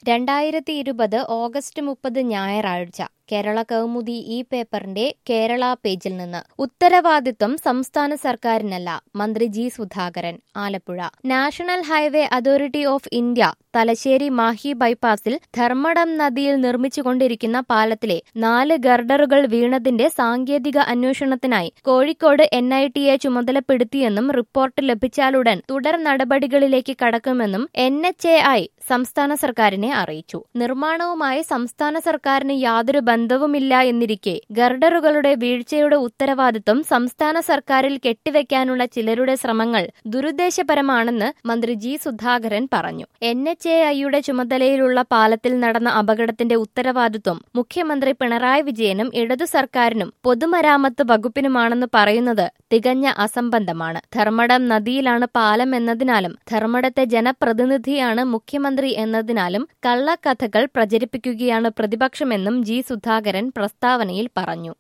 രണ്ടായിരത്തി ഇരുപത് ഓഗസ്റ്റ് മുപ്പത് ഞായറാഴ്ച കേരള കൗമുദി ഈ പേപ്പറിന്റെ കേരള പേജിൽ നിന്ന് ഉത്തരവാദിത്വം സംസ്ഥാന സർക്കാരിനല്ല മന്ത്രി G Sudhakaran Alappuzha national highway authority of India Thalassery Mahe ബൈപ്പാസിൽ ധർമ്മടം നദിയിൽ നിർമ്മിച്ചുകൊണ്ടിരിക്കുന്ന പാലത്തിലെ നാല് ഗർഡറുകൾ വീണതിന്റെ സാങ്കേതിക അന്വേഷണത്തിനായി കോഴിക്കോട് എൻ ഐ ടിയെ ചുമതലപ്പെടുത്തിയെന്നും റിപ്പോർട്ട് ലഭിച്ചാലുടൻ തുടർ നടപടികളിലേക്ക് കടക്കുമെന്നും എൻ എച്ച് എ ഐ സംസ്ഥാന സർക്കാരിനെ അറിയിച്ചു നിർമ്മാണവുമായി സംസ്ഥാന സർക്കാരിന് യാതൊരു ബന്ധവുമില്ല എന്നിരിക്കെ ഗർഡറുകളുടെ വീഴ്ചയുടെ ഉത്തരവാദിത്വം സംസ്ഥാന സർക്കാരിൽ കെട്ടിവെക്കാനുള്ള ചിലരുടെ ശ്രമങ്ങൾ ദുരുദ്ദേശപരമാണെന്ന് മന്ത്രി ജി സുധാകരൻ പറഞ്ഞു എൻ എച്ച് എ ഐയുടെ ചുമതലയിലുള്ള പാലത്തിൽ നടന്ന അപകടത്തിന്റെ ഉത്തരവാദിത്വം മുഖ്യമന്ത്രി പിണറായി വിജയനും ഇടതു സർക്കാരിനും പൊതുമരാമത്ത് വകുപ്പിനുമാണെന്ന് പറയുന്നത് തികഞ്ഞ അസംബന്ധമാണ് ധർമ്മടം നദിയിലാണ് പാലം എന്നതിനാലും ധർമ്മടത്തെ ജനപ്രതിനിധിയാണ് മുഖ്യമന്ത്രി എന്നതിനാലും കള്ളക്കഥകൾ പ്രചരിപ്പിക്കുകയാണ് പ്രതിപക്ഷമെന്നും ജി സുധാകരൻ പ്രസ്താവനയിൽ പറഞ്ഞു